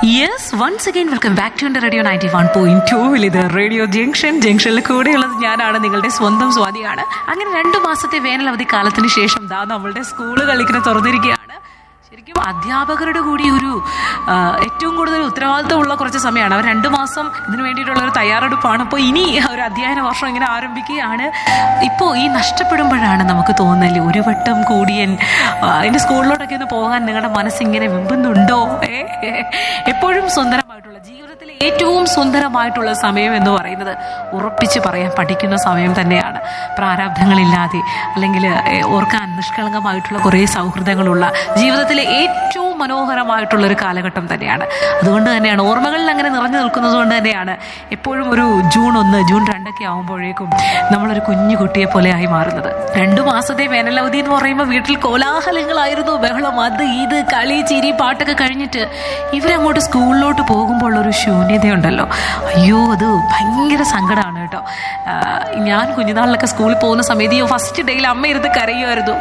yes once again welcome back to radio ninety one point ടൂവിൽ ഇത് radio junction ജംഗ്ഷനിൽ കൂടെയുള്ളത് ഞാനാണ് നിങ്ങളുടെ സ്വന്തം സ്വാതിയാണ് അങ്ങനെ രണ്ടു മാസത്തെ വേനൽ അവധി കാലത്തിന് ശേഷം ദാ നമ്മളുടെ സ്കൂളുകൾ ഇങ്ങനെ തുറന്നിരിക്കുകയാണ് ശരിക്കും അധ്യാപകരുടെ കൂടി ഒരു ആ, ഏറ്റവും കൂടുതൽ ഉത്തരവാദിത്തമുള്ള കുറച്ച് സമയമാണ് അവർ രണ്ടു മാസം ഇതിനു വേണ്ടിയിട്ടുള്ള ഒരു തയ്യാറെടുപ്പാണ് അപ്പോൾ ഇനി ഒരു അധ്യയന വർഷം ഇങ്ങനെ ആരംഭിക്കുകയാണ് ഇപ്പോൾ ഈ നഷ്ടപ്പെടുമ്പോഴാണ് നമുക്ക് തോന്നുന്നില്ലേ ഒരു വട്ടം കൂടിയൻ ആ, എൻ്റെ സ്കൂളിലോട്ടൊക്കെ ഒന്ന് പോകാൻ നിങ്ങളുടെ മനസ്സിങ്ങനെ വെമ്പുന്നുണ്ടോ ഏ എപ്പോഴും സുന്ദരമായിട്ടുള്ള ജീവിതത്തിലെ ഏറ്റവും സുന്ദരമായിട്ടുള്ള സമയം എന്ന് പറയുന്നത് ഉറപ്പിച്ച് പറയാൻ പഠിക്കുന്ന സമയം തന്നെയാണ് പ്രാരാബ്ധങ്ങളില്ലാതെ അല്ലെങ്കിൽ ഏ, ഓർക്കാൻ നിഷ്കളങ്കമായിട്ടുള്ള കുറേ സൗഹൃദങ്ങളുള്ള ജീവിതത്തിലെ ഏറ്റവും മനോഹരമായിട്ടുള്ള ഒരു കാലഘട്ടം തന്നെയാണ് അതുകൊണ്ട് തന്നെയാണ് ഓർമ്മകളിൽ അങ്ങനെ നിറഞ്ഞു നിൽക്കുന്നത് കൊണ്ട് തന്നെയാണ് എപ്പോഴും ഒരു ജൂൺ ഒന്ന് ജൂൺ രണ്ടൊക്കെ ആകുമ്പോഴേക്കും നമ്മളൊരു കുഞ്ഞു കുട്ടിയെ പോലെ ആയി മാറുന്നത് രണ്ടു മാസത്തെ വേനലവധി എന്ന് പറയുമ്പോൾ വീട്ടിൽ കോലാഹലങ്ങളായിരുന്നു ബഹളം അത് ഇത് കളി ചിരി പാട്ടൊക്കെ കഴിഞ്ഞിട്ട് ഇവരങ്ങോട്ട് സ്കൂളിലോട്ട് പോകുമ്പോൾ ഒരു ശൂന്യതയുണ്ടല്ലോ അയ്യോ അത് ഭയങ്കര സങ്കടമാണ് കേട്ടോ ആ, ഞാൻ കുഞ്ഞുനാളിലൊക്കെ സ്കൂളിൽ പോകുന്ന സമയത്ത് ഈ ഫസ്റ്റ് ഡേയിൽ അമ്മ ഇരുന്ന് കരയുമായിരുന്നു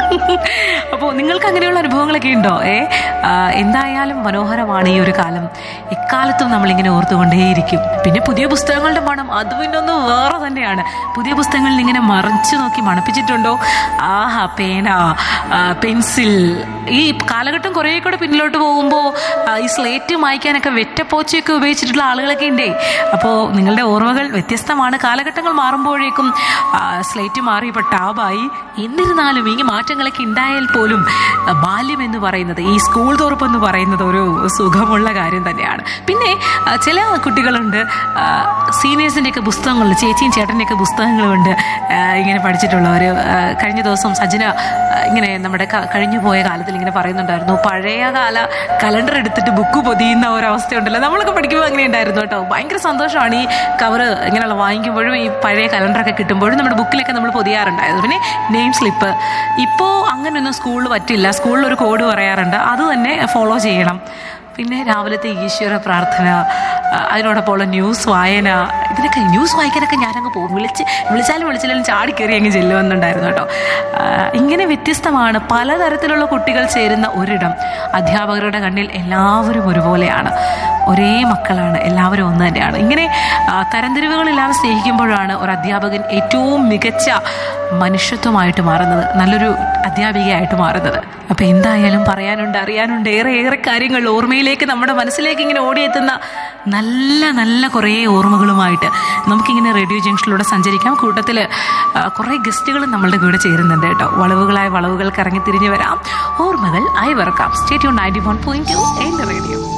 അപ്പോൾ നിങ്ങൾക്ക് അങ്ങനെയുള്ള അനുഭവങ്ങളൊക്കെ ഉണ്ടോ ഏ ആ, എന്തായാലും മനോഹരമാണ് ഈ ഒരു കാലം എക്കാലത്തും നമ്മളിങ്ങനെ ഓർത്തുകൊണ്ടേയിരിക്കും പിന്നെ പുതിയ പുസ്തകങ്ങളുടെ മണം അത് പിന്നെ ഒന്ന് വേറെ തന്നെയാണ് പുതിയ പുസ്തകങ്ങളിൽ ഇങ്ങനെ മറിച്ചു നോക്കി മണപ്പിച്ചിട്ടുണ്ടോ ആഹാ പേന ആ, പെൻസിൽ ഈ കാലഘട്ടം കുറേ കൂടെ പിന്നിലോട്ട് പോകുമ്പോൾ ഈ സ്ലേറ്റ് മായ്ക്കാനൊക്കെ വെറ്റപ്പോച്ചയൊക്കെ ഉപയോഗിച്ചിട്ടുള്ള ആളുകളൊക്കെ ഉണ്ടേ അപ്പോൾ നിങ്ങളുടെ ഓർമ്മകൾ വ്യത്യസ്തമാണ് കാലഘട്ടങ്ങൾ മാറുമ്പോഴേക്കും ആ, സ്ലേറ്റ് മാറി ഇപ്പോൾ ടാബായി എന്നിരുന്നാലും ഈ മാറ്റങ്ങളൊക്കെ ഉണ്ടായാൽ പോലും ആ, ബാല്യം എന്ന് പറയുന്നത് ഈ സ്കൂൾ തുറപ്പ് എന്ന് പറയുന്നത് ഒരു സുഖമുള്ള കാര്യം തന്നെയാണ് പിന്നെ ആ, ചില കുട്ടികളുണ്ട് സീനിയേഴ്സിൻ്റെയൊക്കെ പുസ്തകങ്ങളുണ്ട് ചേച്ചിയും ചേട്ടൻ്റെയൊക്കെ പുസ്തകങ്ങളുണ്ട് ആ, ഇങ്ങനെ പഠിച്ചിട്ടുള്ളവർ ആ, കഴിഞ്ഞ ദിവസം സജന ആ, ഇങ്ങനെ നമ്മുടെ ക- കഴിഞ്ഞു പോയ കാലത്തിൽ ഇങ്ങനെ പറയുന്നുണ്ടായിരുന്നു പഴയ കാല കലണ്ടർ എടുത്തിട്ട് ബുക്ക് പൊതിയുന്ന ഒരവസ്ഥയുണ്ടല്ലോ നമ്മളൊക്കെ പഠിക്കുമ്പോൾ അങ്ങനെ ഉണ്ടായിരുന്നു കേട്ടോ ഭയങ്കര സന്തോഷമാണ് ഈ കവർ ഇങ്ങനെയുള്ള വാങ്ങിക്കുമ്പോഴും ഈ പഴയ കലണ്ടറൊക്കെ കിട്ടുമ്പോഴും നമ്മുടെ ബുക്കിലൊക്കെ നമ്മൾ പൊതിയാറുണ്ടായിരുന്നു പിന്നെ നെയിം സ്ലിപ്പ് ഇപ്പോൾ അങ്ങനെയൊന്നും സ്കൂളിൽ പറ്റില്ല സ്കൂളിൽ ഒരു കോഡ് പറയാറുണ്ട് അത് തന്നെ ഫോളോ ചെയ്യണം പിന്നെ രാവിലത്തെ ഈശ്വര പ്രാർത്ഥന ആ, അതിനോടൊപ്പമുള്ള ന്യൂസ് വായന ഇതിനൊക്കെ ന്യൂസ് വായിക്കാനൊക്കെ ഞാനങ്ങ് പോകും വിളിച്ച് വിളിച്ചാലും വിളിച്ചില്ലെങ്കിലും ചാടി കയറി അങ്ങ് ചെല്ലുമെന്നുണ്ടായിരുന്നു കേട്ടോ ആ, ഇങ്ങനെ വ്യത്യസ്തമാണ് പലതരത്തിലുള്ള കുട്ടികൾ ചേരുന്ന ഒരിടം അധ്യാപകരുടെ കണ്ണിൽ എല്ലാവരും ഒരുപോലെയാണ് ഒരേ മക്കളാണ് എല്ലാവരും ഒന്ന് തന്നെയാണ് ഇങ്ങനെ ആ, തരംതിരിവുകളില്ലാതെ സ്നേഹിക്കുമ്പോഴാണ് ഒരു അധ്യാപകൻ ഏറ്റവും മികച്ച മനുഷ്യത്വമായിട്ട് മാറുന്നത് നല്ലൊരു അധ്യാപികയായിട്ട് മാറുന്നത് അപ്പൊ എന്തായാലും പറയാനുണ്ട് അറിയാനുണ്ട് ഏറെ ഏറെ കാര്യങ്ങൾ ഓർമ്മയിലേക്ക് നമ്മുടെ മനസ്സിലേക്ക് ഇങ്ങനെ ഓടിയെത്തുന്ന നല്ല നല്ല കുറേ ഓർമ്മകളുമായിട്ട് നമുക്കിങ്ങനെ റേഡിയോ ജംഗ്ഷനിലൂടെ സഞ്ചരിക്കാം കൂട്ടത്തിൽ കുറേ ഗസ്റ്റുകളും നമ്മളുടെ കൂടെ ചേരുന്നുണ്ട് കേട്ടോ വളവുകളായ വളവുകൾക്ക് ഇറങ്ങി തിരിഞ്ഞു വരാം ഓർമ്മകൾ ആയി വറക്കാം state ninety one point two radio